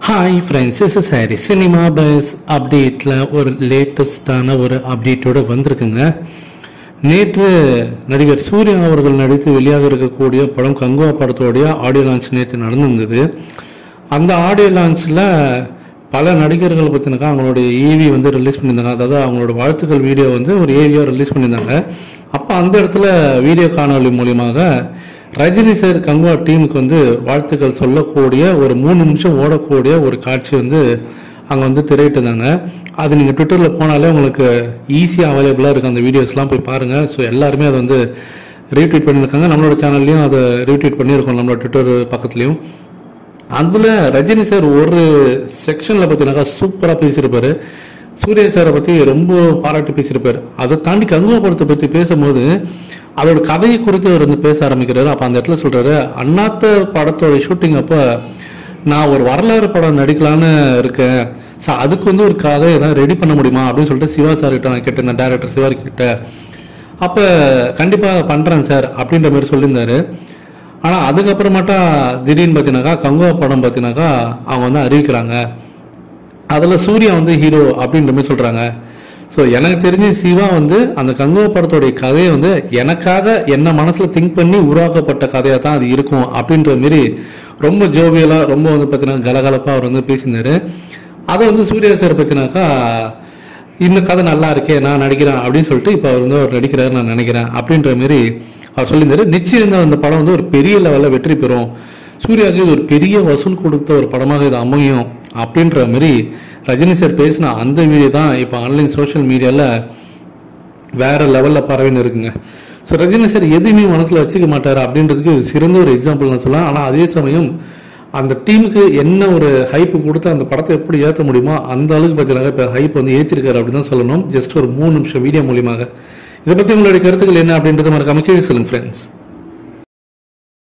hi friends இஸ் சாரி cinema buzz அப்டேட்டில் ஒரு லேட்டஸ்டான ஒரு அப்டேட்டோட வந்திருக்குங்க நேற்று நடிகர் சூர்யா அவர்கள் நடித்து வெளியாக இருக்கக்கூடிய படம் கங்குவா படத்தோடைய ஆடியோ லான்ச் நேற்று நடந்திருந்தது அந்த ஆடியோ லான்ச்சில் பல நடிகர்கள் பற்றினாக்கா அவங்களுடைய ஏவி வந்து ரிலீஸ் பண்ணியிருந்தாங்க அதாவது அவங்களோட வாழ்த்துக்கள் வீடியோ வந்து ஒரு ஏவியாக ரிலீஸ் பண்ணியிருந்தாங்க அப்போ அந்த இடத்துல வீடியோ காணொளி மூலியமாக ரஜினி சார் கங்குவா டீமுக்கு வந்து வாழ்த்துக்கள் சொல்லக்கூடிய ஒரு மூணு நிமிஷம் ஓடக்கூடிய ஒரு காட்சி வந்து அங்கே வந்து திரையிட்டிருந்தாங்க அது நீங்கள் ட்விட்டரில் போனாலே உங்களுக்கு ஈஸியாக அவைலபிளாக இருக்குது அந்த வீடியோஸ்லாம் போய் பாருங்கள் ஸோ எல்லாருமே அதை வந்து ரீட்வீட் பண்ணியிருக்காங்க நம்மளோட சேனல்லையும் அதை ரீட்வீட் பண்ணியிருக்கோம் நம்மளோட ட்விட்டர் பக்கத்துலேயும் அதில் ரஜினி சார் ஒரு செக்ஷனில் பார்த்தீங்கன்னாக்கா சூப்பராக பேசியிருப்பாரு சூர்யா சாரை பற்றி ரொம்ப பாராட்டி பேசியிருப்பார் அதை தாண்டி கங்குவா படத்தை பற்றி பேசும்போது அதோட கதையை குறித்து அவர் வந்து பேச ஆரம்பிக்கிறாரு அப்போ அந்த இடத்துல சொல்கிறாரு அண்ணாத்த படத்தோட ஷூட்டிங் அப்போ நான் ஒரு வரலாறு படம் நடிக்கலான்னு இருக்கேன் ஸோ அதுக்கு வந்து ஒரு கதை ஏதாவது ரெடி பண்ண முடியுமா அப்படின்னு சொல்லிட்டு சிவா சார் கிட்ட நான் கேட்டிருந்தேன் டேரக்டர் சிவா கிட்ட அப்போ கண்டிப்பாக பண்ணுறேன் சார் அப்படின்ற மாதிரி சொல்லியிருந்தாரு ஆனால் அதுக்கப்புறமாட்டா திடீர்னு பார்த்தீங்கன்னாக்கா கங்குவா படம் பார்த்தீங்கன்னாக்கா அவங்க வந்து அறிவிக்கிறாங்க அதில் சூர்யா வந்து ஹீரோ அப்படின்ற மாதிரி சொல்கிறாங்க ஸோ எனக்கு தெரிஞ்சு சிவா வந்து அந்த கங்குவா படத்தோடைய கதையை வந்து எனக்காக என்ன மனசில் திங்க் பண்ணி உருவாக்கப்பட்ட கதையாக தான் அது இருக்கும் அப்படின்ற மாரி ரொம்ப ஜோவியலாக ரொம்ப வந்து பார்த்தீங்கன்னா கலகலப்பாக அவர் வந்து பேசியிருந்தாரு அதை வந்து சூர்யா சார் பற்றினாக்கா இந்த கதை நல்லா இருக்கே நான் நடிக்கிறேன் அப்படின்னு சொல்லிட்டு இப்போ அவர் வந்து அவர் நடிக்கிறாரு நான் நினைக்கிறேன் அப்படின்ற மாரி அவர் சொல்லியிருந்தாரு நிச்சயம் இந்த அந்த படம் வந்து ஒரு பெரிய லெவலில் வெற்றி பெறும் சூர்யாவுக்கு இது ஒரு பெரிய வசூல் கொடுத்த ஒரு படமாக இது அமையும் அப்படின்ற மாதிரி ரஜினி சார் பேசின அந்த வீடியோ தான் இப்போ ஆன்லைன் சோஷியல் மீடியாவில் வேற லெவலில் பரவின்னு இருக்குங்க ஸோ ரஜினி சார் எதுவுமே மனசில் வச்சுக்க மாட்டார் அப்படின்றதுக்கு இது சிறந்த ஒரு எக்ஸாம்பிள் நான் சொல்லலாம் ஆனால் அதே சமயம் அந்த டீமுக்கு என்ன ஒரு ஹைப் கொடுத்து அந்த படத்தை எப்படி ஏற்ற முடியுமோ அந்த அளவுக்கு பார்த்தீங்கன்னா இப்போ ஹைப் வந்து ஏற்றிருக்காரு அப்படின்னு தான் சொல்லணும் ஜஸ்ட் ஒரு மூணு நிமிஷம் வீடியோ மூலியமாக இதை பற்றி உங்களுடைய கருத்துக்கள் என்ன அப்படின்றத மறக்காம கீழே சொல்லுங்க ஃப்ரெண்ட்ஸ்